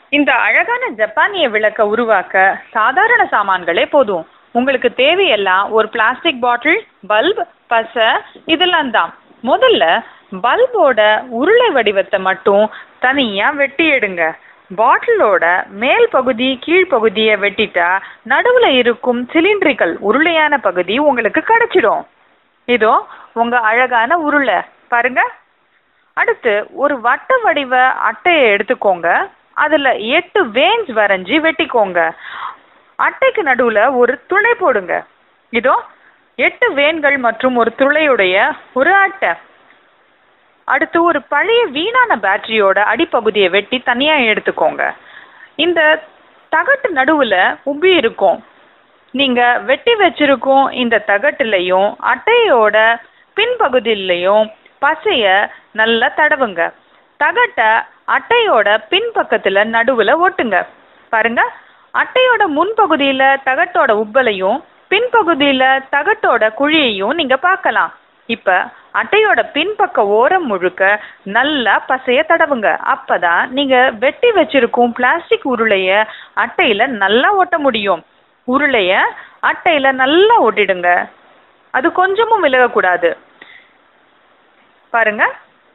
இந்த அழகான ஜப்பானிய விளக்க உருவாக்க சாதாரண சாமான்களே போதும் உங்களுக்கு தேவையெல்லாம் ஒரு பிளாஸ்டிக் பாட்டில் பல்ப் பசை இதெல்லாம் தான் முதல்ல பல்போட உருளை வடிவத்தை மட்டும் தனியா வெட்டி எடுங்க பாட்டிலோட மேல் பகுதி கீழ்ப்பகுதியை வெட்டிட்டா நடுவுல இருக்கும் சிலிண்ட்ரிக்கல் உருளையான பகுதி உங்களுக்கு கிடைச்சிடும் இதோ உங்க அழகான உருளை பாருங்க அடுத்து ஒரு வட்ட வடிவ அட்டையை எடுத்துக்கோங்க அதுல எட்டு வேன்ஸ் வரைஞ்சி வெட்டிக்கோங்க அட்டைக்கு நடுவுல ஒரு துளை போடுங்க இதோ எட்டு வேன்கள் மற்றும் ஒரு துளையுடைய ஒரு அட்டை அடுத்து ஒரு பழைய வீணான பேட்டரியோட அடிப்பகுதியை வெட்டி தனியா எடுத்துக்கோங்க இந்த தகட்டு நடுவுல உப்பி இருக்கும் நீங்க வெட்டி வச்சிருக்கும் இந்த தகட்டுலையும் அட்டையோட பின்பகுதியிலையும் பசைய நல்லா தடவுங்க தகட்டை அட்டையோட பின்பக்கத்துல நடுவுல ஒட்டுங்க பாருங்க அட்டையோட முன்பகுதியில தகட்டோட உப்பலையும் பின்பகுதியில தகட்டோட குழியையும் நீங்க பார்க்கலாம் இப்ப அட்டையோட பின்பக்க ஓரம் முழுக்க நல்லா பசைய தடவுங்க அப்பதான் நீங்க வெட்டி வச்சிருக்கும் பிளாஸ்டிக் உருளைய அட்டையில நல்லா ஒட்ட முடியும் உருளைய அட்டையில நல்லா ஒட்டிடுங்க அது கொஞ்சமும் விலகக்கூடாது பாருங்க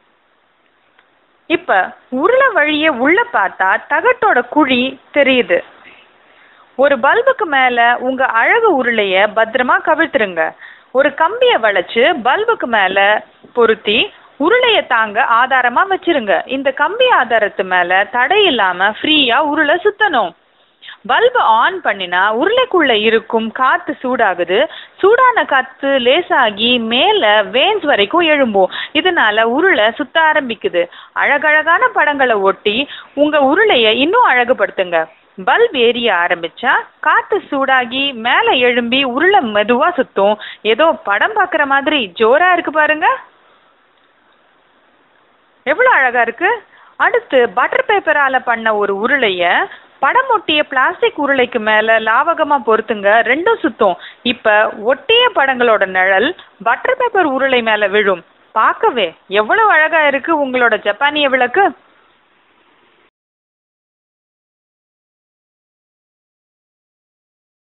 இப்ப உருளை வழியே உள்ள பார்த்தா தகட்டோட குழி தெரியுது ஒரு பல்புக்கு மேல உங்க அழகு உருளைய பத்திரமா கவிழ்த்துருங்க ஒரு கம்பிய வளைச்சு பல்புக்கு மேல பொருத்தி உருளைய தாங்க ஆதாரமா வச்சிருங்க இந்த கம்பி ஆதாரத்து மேல தடை இல்லாம ஃப்ரீயா உருளை சுத்தணும் பல்பு ஆன் பண்ணினா உருளைக்குள்ள இருக்கும் காத்து சூடாகுது சூடான காத்து லேசாகி மேல வேன்ஸ் வரைக்கும் எழும்பும் இதனால உருளை சுத்த ஆரம்பிக்குது அழகழகான படங்களை ஒட்டி உங்க உருளைய இன்னும் அழகுபடுத்துங்க பல்ப் எரிய ஆரம்பிச்சா காத்து சூடாகி மேல எழும்பி உருளை மெதுவா சுத்தும் ஏதோ படம் பாக்குற மாதிரி ஜோரா இருக்கு பாருங்க எவ்வளவு அழகா இருக்கு அடுத்து பட்டர் பேப்பரால பண்ண ஒரு உருளைய படம் ஒட்டிய பிளாஸ்டிக் உருளைக்கு மேல லாவகமா பொருத்துங்க ரெண்டும் சுத்தும் இப்ப ஒட்டிய படங்களோட நிழல் பட்டர் பேப்பர் உருளை மேல விழும் பார்க்கவே எவ்வளவு அழகா இருக்கு உங்களோட ஜப்பானிய விளக்கு